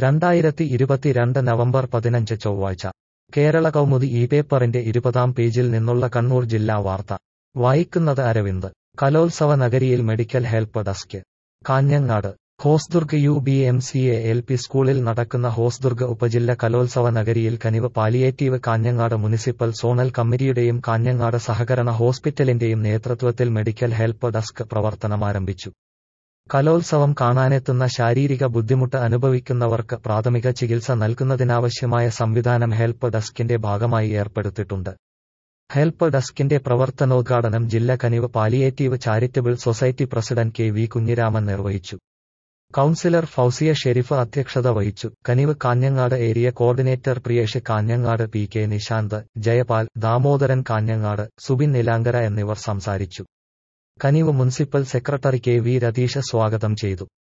രണ്ടായിരത്തി ഇരുപത്തിരണ്ട് നവംബർ പതിനഞ്ച് ചൊവ്വാഴ്ച കേരള കൗമുദി ഈ പേപ്പറിന്റെ ഇരുപതാം പേജിൽ നിന്നുള്ള കണ്ണൂർ ജില്ലാ വാർത്ത വായിക്കുന്നത് അരവിന്ദ് കലോത്സവ നഗരിയിൽ medical help desk Kanhangad Hosdurg U B M C A L P സ്കൂളിൽ നടക്കുന്ന ഹോസ്ദുർഗ് ഉപജില്ല കലോത്സവ നഗരിയിൽ Kaniv palliative Kanhangad municipal zonal കമ്മിറ്റിയുടെയും കാഞ്ഞങ്ങാട് സഹകരണ ഹോസ്പിറ്റലിന്റെയും നേതൃത്വത്തിൽ മെഡിക്കൽ ഹെൽപ്പ് ഡെസ്ക് പ്രവർത്തനമാരംഭിച്ചു കലോത്സവം കാണാനെത്തുന്ന ശാരീരിക ബുദ്ധിമുട്ട് അനുഭവിക്കുന്നവർക്ക് പ്രാഥമിക ചികിത്സ നൽകുന്നതിനാവശ്യമായ സംവിധാനം ഹെൽപ്പ് ഡെസ്കിന്റെ ഭാഗമായി ഏർപ്പെടുത്തിയിട്ടുണ്ട് ഹെൽപ്പ് ഡെസ്കിന്റെ പ്രവർത്തനോദ്ഘാടനം ജില്ല Kaniv palliative charitable society president K V Kunhiraman നിർവഹിച്ചു കൌൺസിലർ ഫൌസിയ ഷെരീഫ് അധ്യക്ഷത വഹിച്ചു Kaniv Kanhangad area coordinator Priyesh Kanhangad P K Nishanth Jayapal Damodaran Kanhangad Subin Nilankara എന്നിവർ സംസാരിച്ചു Kaniv municipal secretary K V Ratheesh സ്വാഗതം ചെയ്തു